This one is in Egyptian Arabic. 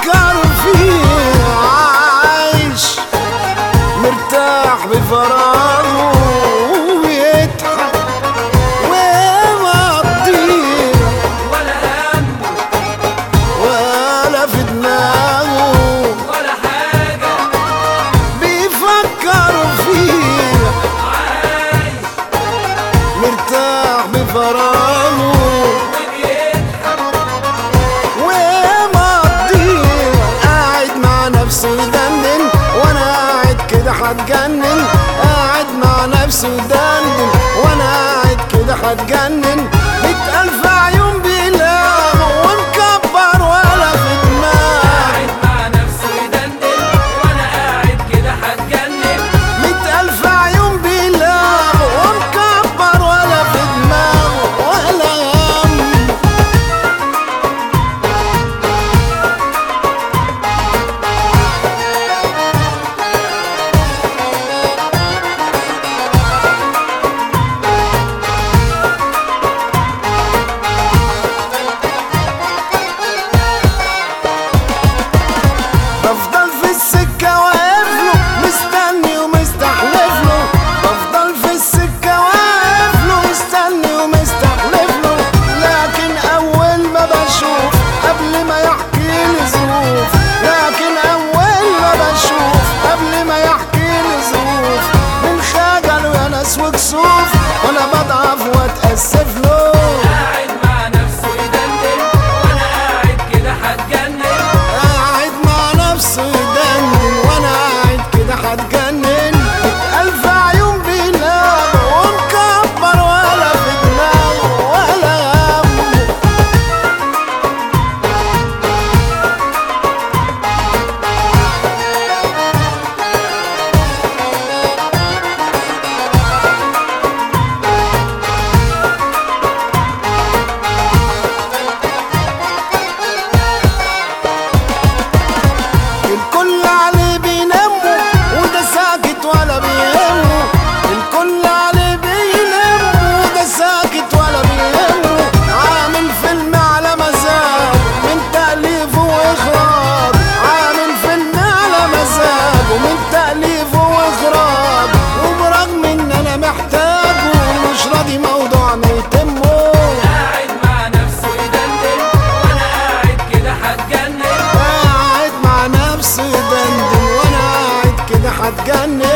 بيفكر فيه عايش مرتاح بفراغه ويضحك ومقضيه ولا هم ولا في دماغه ولا حاجة بيفكر فيه عايش مرتاح بفراغه وبيضحك ومقضيه قاعد مع نفسه يدندن وانا قاعد كده هتجنن قاعد مع نفسه يدندن وانا قاعد كده هتجنن مية ألف عيون بيلاقوا ومكبر ولا في دماغ قاعد مع نفسه يدندن وانا قاعد كده هتجنن مية ألف عيون بيلاقوا ومكبر ولا في دماغه ولا هم بفضل في السكة واقف له مستني ومستحلف له بفضل في السكة واقف له مستني ومستحلف له لكن أول ما بشوف قبل ما يحكي لي ظروف لكن أول ما بشوف قبل ما يحكي لي ظروف من خجل ويا ناس وكسوف وأنا بضعف وأتأسف له قاعد مع نفسه يدندن وانا قاعد كده هتجنن قاعد مع نفسه يدندن وانا قاعد كده هتجنن مية ألف عيون بيلاقوا ومكبر ولا في دماغه ولا همه الكل عليه بيناموا وده ساكت ولا بيهمه الكل عليه بيناموا وده ساكت ولا بيهمه عامل فيلم على مزاج من تأليف وإخراج عامل فيلم على مزاج ومن تأليف وإخراج وبرغم إن أنا محتاجه مش راضي موضوعنا يتمه قاعد مع نفسه يدندن وانا قاعد كده هتجنن قاعد مع نفسي دندن وانا قاعد كده هتجنن